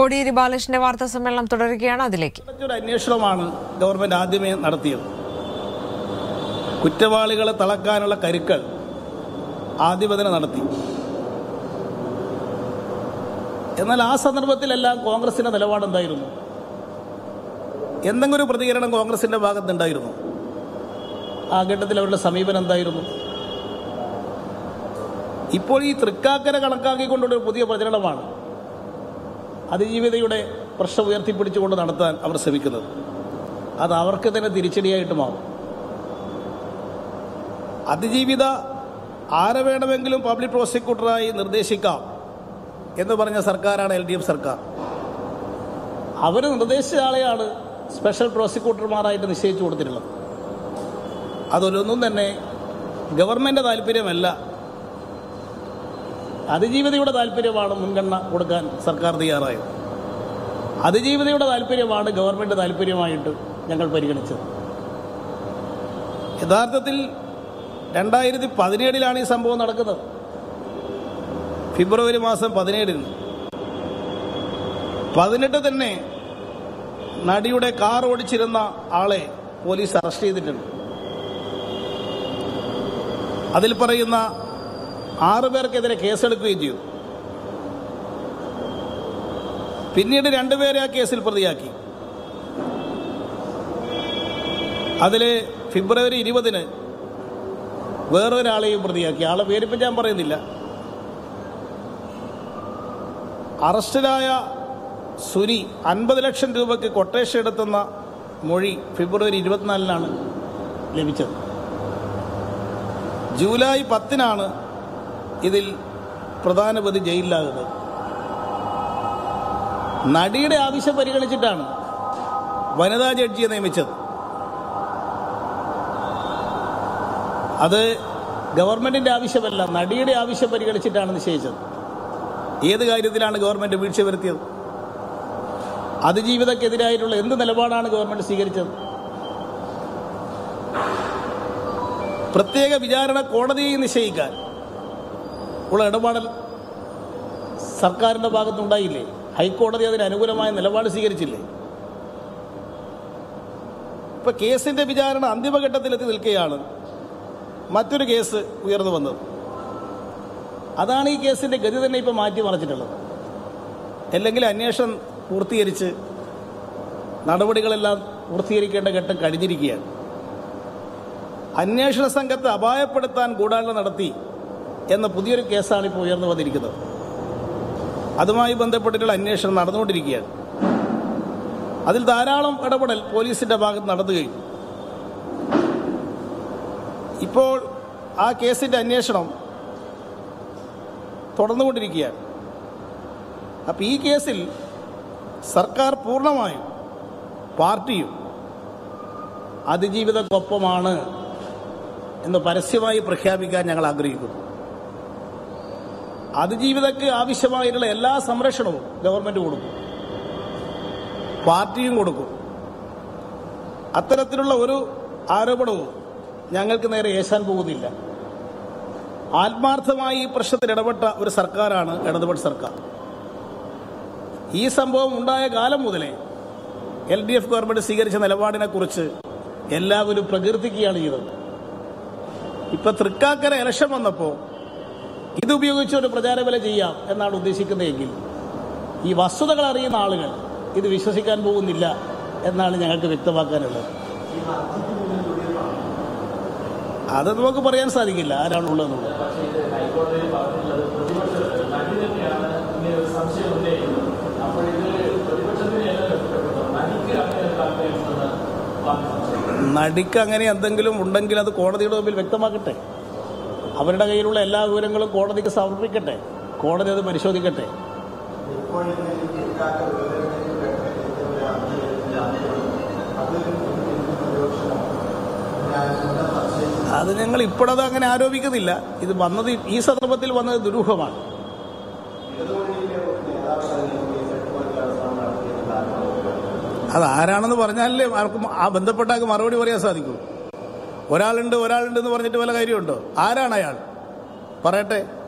കോടിയേരി ബാലകൃഷ്ണന്റെ വാർത്താ സമ്മേളനം തുടരുകയാണ് അതിലേക്ക് ഒരു അന്വേഷണമാണ് ഗവൺമെന്റ് ആദ്യമേ നടത്തിയത് കുറ്റവാളികളെ തളക്കാനുള്ള കരുക്കൾ ആദ്യമേ തന്നെ നടത്തി എന്നാൽ ആ സന്ദർഭത്തിലെല്ലാം കോൺഗ്രസിന്റെ നിലപാടെന്തായിരുന്നു എന്തെങ്കിലും ഒരു പ്രതികരണം കോൺഗ്രസിന്റെ ഭാഗത്തുണ്ടായിരുന്നു ആ ഘട്ടത്തിൽ അവരുടെ സമീപനം എന്തായിരുന്നു ഇപ്പോൾ ഈ തൃക്കാക്കര കണക്കാക്കിക്കൊണ്ടുള്ള ഒരു പുതിയ പ്രചരണമാണ് അതിജീവിതയുടെ പ്രശ്നം ഉയർത്തിപ്പിടിച്ചുകൊണ്ട് നടത്താൻ അവർ ശ്രമിക്കുന്നത് അത് അവർക്ക് തന്നെ തിരിച്ചടിയായിട്ട് മാറും അതിജീവിത ആരെ വേണമെങ്കിലും പബ്ലിക് പ്രോസിക്യൂട്ടറായി നിർദ്ദേശിക്കാം എന്ന് പറഞ്ഞ സർക്കാരാണ് എൽ ഡി എഫ് സർക്കാർ അവർ നിർദ്ദേശിച്ച ആളെയാണ് സ്പെഷ്യൽ പ്രോസിക്യൂട്ടർമാരായിട്ട് നിശ്ചയിച്ചു കൊടുത്തിട്ടുള്ളത് അതൊരൊന്നും തന്നെ ഗവൺമെൻറ് താല്പര്യമല്ല അതിജീവിതയുടെ താല്പര്യമാണ് മുൻഗണന കൊടുക്കാൻ സർക്കാർ തയ്യാറായത് അതിജീവിതയുടെ താല്പര്യമാണ് ഗവൺമെൻറ് താല്പര്യമായിട്ട് ഞങ്ങൾ പരിഗണിച്ചത് യഥാർത്ഥത്തിൽ രണ്ടായിരത്തി പതിനേഴിലാണ് ഈ സംഭവം നടക്കുന്നത് ഫെബ്രുവരി മാസം പതിനേഴിന് പതിനെട്ട് തന്നെ നടിയുടെ കാർ ഓടിച്ചിരുന്ന ആളെ പോലീസ് അറസ്റ്റ് ചെയ്തിട്ടുണ്ട് അതിൽ പറയുന്ന ആറു പേർക്കെതിരെ കേസെടുക്കുകയും ചെയ്തു പിന്നീട് രണ്ടുപേരെ ആ കേസിൽ പ്രതിയാക്കി അതിൽ ഫെബ്രുവരി ഇരുപതിന് വേറൊരാളെയും പ്രതിയാക്കി ആളെ പേരിപ്പം ഞാൻ പറയുന്നില്ല അറസ്റ്റിലായ സുനി അൻപത് ലക്ഷം രൂപയ്ക്ക് കൊട്ടേഷൻ എടുത്തുന്ന മൊഴി ഫെബ്രുവരി ഇരുപത്തിനാലിനാണ് ലഭിച്ചത് ജൂലൈ പത്തിനാണ് ഇതിൽ പ്രധാന പ്രതി ജയിലിലാകുന്നത് നടിയുടെ ആവശ്യം പരിഗണിച്ചിട്ടാണ് വനിതാ ജഡ്ജിയെ നിയമിച്ചത് അത് ഗവൺമെന്റിന്റെ ആവശ്യമല്ല നടിയുടെ ആവശ്യം പരിഗണിച്ചിട്ടാണ് നിശ്ചയിച്ചത് ഏത് കാര്യത്തിലാണ് ഗവൺമെന്റ് വീഴ്ച വരുത്തിയത് അതിജീവിതക്കെതിരായിട്ടുള്ള എന്ത് നിലപാടാണ് ഗവൺമെന്റ് സ്വീകരിച്ചത് പ്രത്യേക വിചാരണ കോടതിയെ നിശ്ചയിക്കാൻ ഉള്ള ഇടപാടൽ സർക്കാരിന്റെ ഭാഗത്തുണ്ടായില്ലേ ഹൈക്കോടതി അതിന് അനുകൂലമായ നിലപാട് സ്വീകരിച്ചില്ലേ ഇപ്പൊ കേസിന്റെ വിചാരണ അന്തിമഘട്ടത്തിലെത്തി നിൽക്കുകയാണ് മറ്റൊരു കേസ് ഉയർന്നു വന്നത് അതാണ് ഈ കേസിന്റെ ഗതി തന്നെ ഇപ്പൊ മാറ്റിമറിച്ചിട്ടുള്ളത് അല്ലെങ്കിൽ അന്വേഷണം പൂർത്തീകരിച്ച് നടപടികളെല്ലാം പൂർത്തീകരിക്കേണ്ട ഘട്ടം കഴിഞ്ഞിരിക്കുകയാണ് അന്വേഷണ സംഘത്തെ അപായപ്പെടുത്താൻ ഗൂഢാലോചന നടത്തി എന്ന പുതിയൊരു കേസാണ് ഇപ്പോൾ ഉയർന്നു വന്നിരിക്കുന്നത് അതുമായി ബന്ധപ്പെട്ടിട്ടുള്ള അന്വേഷണം നടന്നുകൊണ്ടിരിക്കുകയാണ് അതിൽ ധാരാളം ഇടപെടൽ പോലീസിന്റെ ഭാഗത്ത് നടന്നു കഴിഞ്ഞു ഇപ്പോൾ ആ കേസിന്റെ അന്വേഷണം തുടർന്നുകൊണ്ടിരിക്കുകയാണ് അപ്പം ഈ കേസിൽ സർക്കാർ പൂർണ്ണമായും പാർട്ടിയും അതിജീവിതക്കൊപ്പമാണ് എന്ന് പരസ്യമായി പ്രഖ്യാപിക്കാൻ ഞങ്ങൾ ആഗ്രഹിക്കുന്നു അതിജീവിതക്ക് ആവശ്യമായിട്ടുള്ള എല്ലാ സംരക്ഷണവും ഗവൺമെന്റ് കൊടുക്കും പാർട്ടിയും കൊടുക്കും അത്തരത്തിലുള്ള ഒരു ആരോപണവും ഞങ്ങൾക്ക് നേരെ ഏശാൻ പോകുന്നില്ല ആത്മാർത്ഥമായി ഈ പ്രശ്നത്തിൽ ഇടപെട്ട ഒരു സർക്കാരാണ് ഇടതുപക്ഷ സർക്കാർ ഈ സംഭവം ഉണ്ടായ കാലം മുതലേ എൽ ഡി എഫ് ഗവൺമെന്റ് സ്വീകരിച്ച നിലപാടിനെ കുറിച്ച് എല്ലാവരും പ്രകീർത്തിക്കുകയാണ് ചെയ്തത് ഇപ്പൊ തൃക്കാക്കര ഇലക്ഷൻ വന്നപ്പോൾ ഇതുപയോഗിച്ച് ഒരു പ്രചാരവില ചെയ്യാം എന്നാണ് ഉദ്ദേശിക്കുന്നതെങ്കിൽ ഈ വസ്തുതകൾ അറിയുന്ന ആളുകൾ ഇത് വിശ്വസിക്കാൻ പോകുന്നില്ല എന്നാണ് ഞങ്ങൾക്ക് വ്യക്തമാക്കാനുള്ളത് അത് നമുക്ക് പറയാൻ സാധിക്കില്ല ആരാണുള്ളതെന്നുള്ളത് നടിക്ക് അങ്ങനെ എന്തെങ്കിലും ഉണ്ടെങ്കിൽ അത് കോടതിയുടെ മുമ്പിൽ വ്യക്തമാക്കട്ടെ അവരുടെ കയ്യിലുള്ള എല്ലാ വിവരങ്ങളും കോടതിക്ക് സമർപ്പിക്കട്ടെ കോടതി അത് പരിശോധിക്കട്ടെ അത് ഞങ്ങൾ ഇപ്പോഴത് അങ്ങനെ ആരോപിക്കുന്നില്ല ഇത് വന്നത് ഈ സന്ദർഭത്തിൽ വന്നത് ദുരൂഹമാണ് അത് ആരാണെന്ന് പറഞ്ഞാലേ ആർക്കും ആ ബന്ധപ്പെട്ട ആൾക്ക് മറുപടി പറയാൻ സാധിക്കൂ ഒരാളുണ്ട് ഒരാളുണ്ട് എന്ന് പറഞ്ഞിട്ട് വല്ല കാര്യമുണ്ടോ ആരാണ് അയാൾ പറയട്ടെ